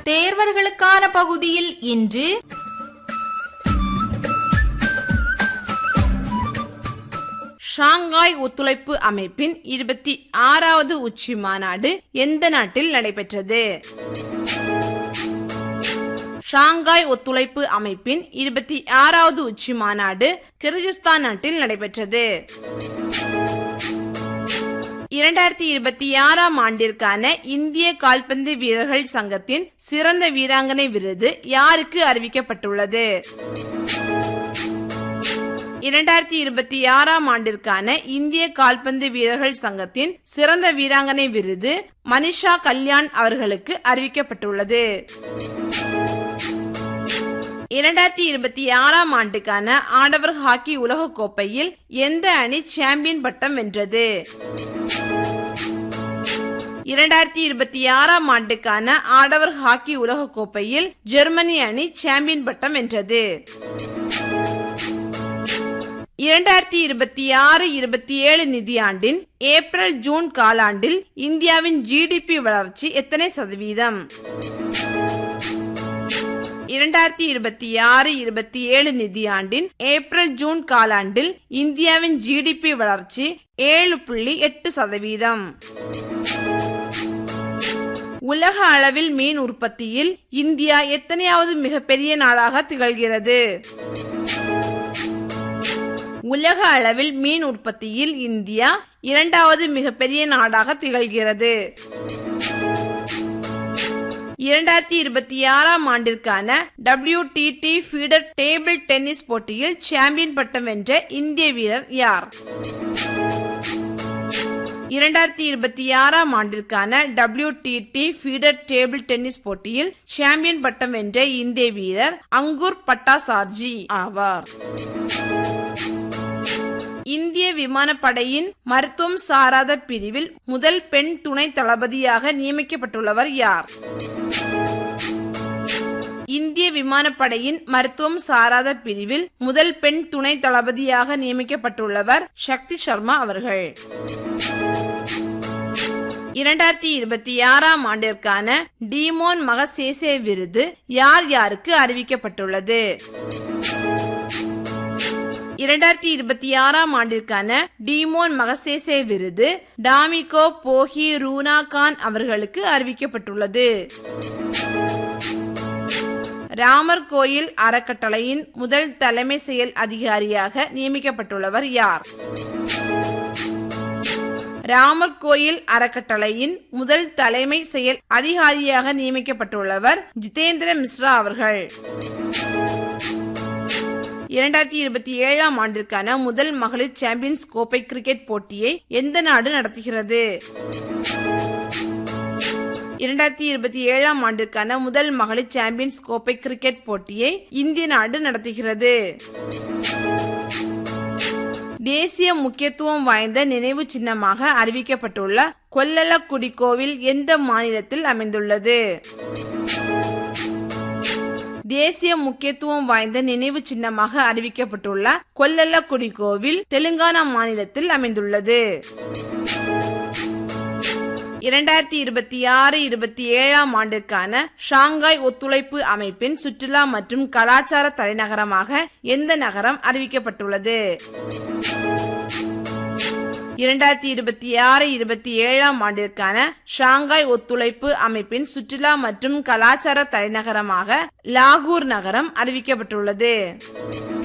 தேர்வர்களுக்கான பகுதியில் இன்று ஷாங்காய் ஒத்துழைப்பு அமைப்பின் இருபத்தி ஆறாவது உச்சி மாநாடு எந்த நாட்டில் நடைபெற்றது ஷாங்காய் ஒத்துழைப்பு அமைப்பின் இருபத்தி ஆறாவது உச்சி மாநாடு கிர்கிஸ்தான் நாட்டில் நடைபெற்றது இரண்டாயிரத்தி இருபத்தி ஆறாம் ஆண்டிற்கான இந்திய கால்பந்து வீரர்கள் சங்கத்தின் சிறந்த வீராங்கனை விருது யாருக்கு அறிவிக்கப்பட்டுள்ளது இரண்டாயிரத்தி இருபத்தி ஆறாம் ஆண்டிற்கான இந்திய கால்பந்து வீரர்கள் சங்கத்தின் சிறந்த வீராங்கனை விருது மனிஷா கல்யாண் அவர்களுக்கு அறிவிக்கப்பட்டுள்ளது இரண்டாயிரத்தி இருபத்தி ஆறாம் ஆண்டுக்கான ஆடவர் ஹாக்கி உலக கோப்பையில் எந்த அணி சாம்பியன் பட்டம் வென்றது இரண்டாயிரத்தி இருபத்தி ஆறாம் ஆண்டுக்கான ஆடவர் ஹாக்கி உலக கோப்பையில் ஜெர்மனி அணி சாம்பியன் பட்டம் வென்றது இரண்டாயிரத்தி இருபத்தி ஆறு இருபத்தி ஏழு நிதியாண்டின் ஏப்ரல் ஜூன் காலாண்டில் இந்தியாவின் ஜிடிபி வளர்ச்சி எத்தனை சதவீதம் இரண்டாயிரத்தி இருபத்தி ஆறு இருபத்தி ஏழு நிதியாண்டின் ஏப்ரல் ஜூன் காலாண்டில் இந்தியாவின் ஜிடிபி வளர்ச்சி ஏழு புள்ளி எட்டு சதவீதம் உலக அளவில் மீன் உற்பத்தியில் இந்தியா எத்தனையாவது மிகப்பெரிய நாடாக திகழ்கிறது உலக அளவில் மீன் உற்பத்தியில் இந்தியா இரண்டாவது மிகப்பெரிய நாடாக திகழ்கிறது இரண்டாயிரத்தி இருபத்தி ஆறாம் ஆண்டிற்கான W T feeder table tennis போட்டியில் சாம்பியன் பட்டம் வென்ற இந்திய வீரர் யார் இரண்டாயிரத்தி இருபத்தி ஆறாம் ஆண்டிற்கான W T feeder table tennis போட்டியில் சாம்பியன் பட்டம் வென்ற இந்திய வீரர் அங்குர் பட்டாசார்ஜி ஆவார் இந்திய விமானப்படையின் மருத்துவம் சாராத பிரிவில் முதல் பெண் துணை தளபதியாக நியமிக்கப்பட்டுள்ளவர் யார் இந்திய விமானப்படையின் மருத்துவம் சாராத பிரிவில் முதல் பெண் துணை தளபதியாக நியமிக்கப்பட்டுள்ளவர் சக்தி சர்மா அவர்கள் இரண்டாயிரத்தி இருபத்தி ஆறாம் ஆண்டிற்கான டிமோன் மகசேசே விருது யார் யாருக்கு அறிவிக்கப்பட்டுள்ளது இரண்டாயிரத்தி இருபத்தி ஆறாம் ஆண்டிற்கான டிமோன் மகசேசே விருது டாமிகோ போஹி ரூனா கான் அவர்களுக்கு அறிவிக்கப்பட்டுள்ளது ராமர் கோயில் அறக்கட்டளையின் முதல் தலைமை செயல் அதிகாரியாக நியமிக்கப்பட்டுள்ளவர் யார் ராமர் கோயில் அறக்கட்டளையின் முதல் தலைமை செயல் அதிகாரியாக நியமிக்கப்பட்டுள்ளவர் ஜிதேந்திர மிஸ்ரா அவர்கள் இரண்டாயிரத்தி இருபத்தி ஏழாம் ஆண்டிற்கான முதல் மகளிர் சாம்பியன்ஸ் கோப்பை கிரிக்கெட் போட்டியை எந்த நாடு நடத்துகிறது இரண்டாயிரத்தி இருபத்தி ஏழாம் ஆண்டிற்கான முதல் மகளிர் சாம்பியன்ஸ் கோப்பை கிரிக்கெட் போட்டியை இந்திய நாடு நடத்துகிறது தேசிய முக்கியத்துவம் வாய்ந்த நினைவு சின்னமாக அறிவிக்கப்பட்டுள்ள கொல்லலக்குடி கோவில் எந்த மாநிலத்தில் அமைந்துள்ளது தேசிய முக்கியத்துவம் வாய்ந்த நினைவு சின்னமாக அறிவிக்கப்பட்டுள்ள கொல்லலக்குடி கோவில் தெலுங்கானா மாநிலத்தில் அமைந்துள்ளது இரண்டாயிரத்தி இருபத்தி ஆறு இருபத்தி ஏழாம் ஆண்டிற்கான ஷாங்காய் ஒத்துழைப்பு அமைப்பின் சுற்றுலா மற்றும் கலாச்சார தலைநகரமாக எந்த நகரம் அறிவிக்கப்பட்டுள்ளது இரண்டாயிரத்தி இருபத்தி ஆறு இருபத்தி ஏழாம் ஆண்டிற்கான ஷாங்காய் ஒத்துழைப்பு அமைப்பின் சுற்றுலா மற்றும் கலாச்சார தலைநகரமாக லாகூர் நகரம் அறிவிக்கப்பட்டுள்ளது